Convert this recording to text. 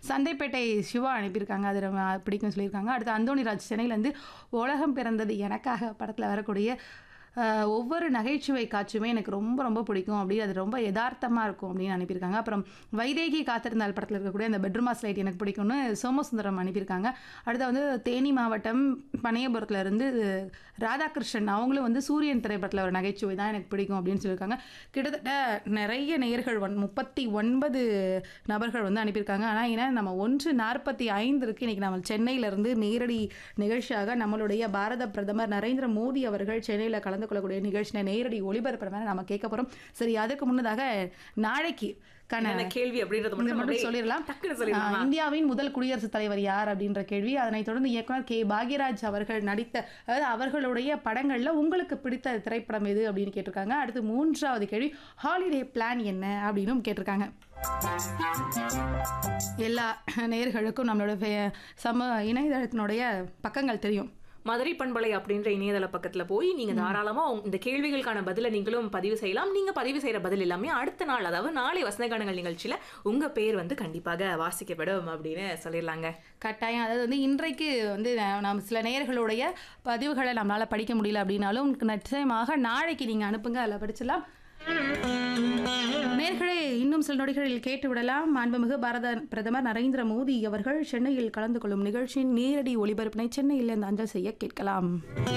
சந்தைப்பேட்டை சிவா அனுப்பியிருக்காங்க அது ரொம்ப பிடிக்கும் சொல்லியிருக்காங்க அடுத்து அந்தோணிராஜ் சென்னையிலேருந்து உலகம் பிறந்தது எனக்காக படத்தில் வரக்கூடிய அஹ், ஒவ்வொரு நகைச்சுவை காட்சியுமே எனக்கு ரொம்ப ரொம்ப பிடிக்கும் அப்படி அது ரொம்ப யதார்த்தமாக இருக்கும் அப்படின்னு அனுப்பியிருக்காங்க அப்புறம் வைதேகி காத்திருந்தால் படத்தில் இருக்கக்கூடிய அந்த பெட்ரூமாஸ் லைட் எனக்கு பிடிக்கும்னு சோமசுந்தரம் அனுப்பியிருக்காங்க அடுத்து வந்து தேனி மாவட்டம் பனையபுரத்துல இருந்து ராதாகிருஷ்ணன் அவங்களும் வந்து சூரியன் திரைப்படத்தில் ஒரு நகைச்சுவை தான் எனக்கு பிடிக்கும் அப்படின்னு சொல்லியிருக்காங்க கிட்டத்தட்ட நிறைய நேயர்கள் ஒன் முப்பத்தி ஒன்பது நபர்கள் வந்து அனுப்பியிருக்காங்க ஆனால் ஏன்னா நம்ம ஒன்று நாற்பத்தி ஐந்து இருக்கு இன்னைக்கு நம்ம சென்னையிலேருந்து நேரடி நிகழ்ச்சியாக நம்மளுடைய பாரத பிரதமர் நரேந்திர மோடி அவர்கள் சென்னையில் கலந்து கொள்ளக்கூடிய நிகழ்ச்சியை நேரடி ஒளிபரப்புற நம்ம கேட்க போகிறோம் சரி அதுக்கு முன்னதாக நாளைக்கு கான என்ன கேள்வி அப்படின்றத இதை மட்டும் மட்டும் அப்படியே சொல்லிடலாம் டக்குன்னு சொல்லிடலாமா? ஆஹ் இந்தியாவின் முதல் குடியரசுத் தலைவர் யார் அப்படின்ற கேள்வி அதனைத் தொடர்ந்து இயக்குனர் கே பாக்யராஜ் அவர்கள் நடித்த அதாவது அவர்களுடைய படங்கள்ல உங்களுக்கு பிடித்த திரைப்படம் எது அப்படின்னு கேட்டிருக்காங்க அடுத்து மூன்றாவது கேள்வி ஹாலிடே பிளான் என்ன அப்படின்னும் கேட்டிருக்காங்க எல்லா நேர்களுக்கும் நம்மளோட ஃபே- சம இணையதளத்தினுடைய பக்கங்கள் தெரியும் மதுரை பண்பலை அப்படின்ற இணையதள பக்கத்துல போய் நீங்க தாராளமா உங்க- இந்த கேள்விகளுக்கான பதிலை நீங்களும் பதிவு செய்யலாம் நீங்க பதிவு செய்யற பதில் எல்லாமே அடுத்த நாள் அதாவது நாளை வசனகானங்கள் நிகழ்ச்சியில உங்க பேர் வந்து கண்டிப்பாக வாசிக்கப்படும் அப்படின்னு சொல்லிடலாங்க கட்டாயம் அதாவது வந்து இன்றைக்கு வந்து ந- நம்ம சில நேயர்களுடைய பதிவுகளை நம்மளால் படிக்க முடியல அப்படின்னாலும் நிச்சயமாக நாளைக்கு நீங்கள் அனுப்புங்க அதில் படிச்சிடலாம் நேர்களே இன்னும் சில நொடிகளில் கேட்டு விடலாம் மாண்புமிகு பாரத பிரதமர் நரேந்திர மோடி அவர்கள் சென்னையில் கலந்து கொள்ளும் நிகழ்ச்சியின் நேரடி ஒளிபரப்பினை சென்னையில் இருந்து அஞ்சல் செய்ய கேட்கலாம்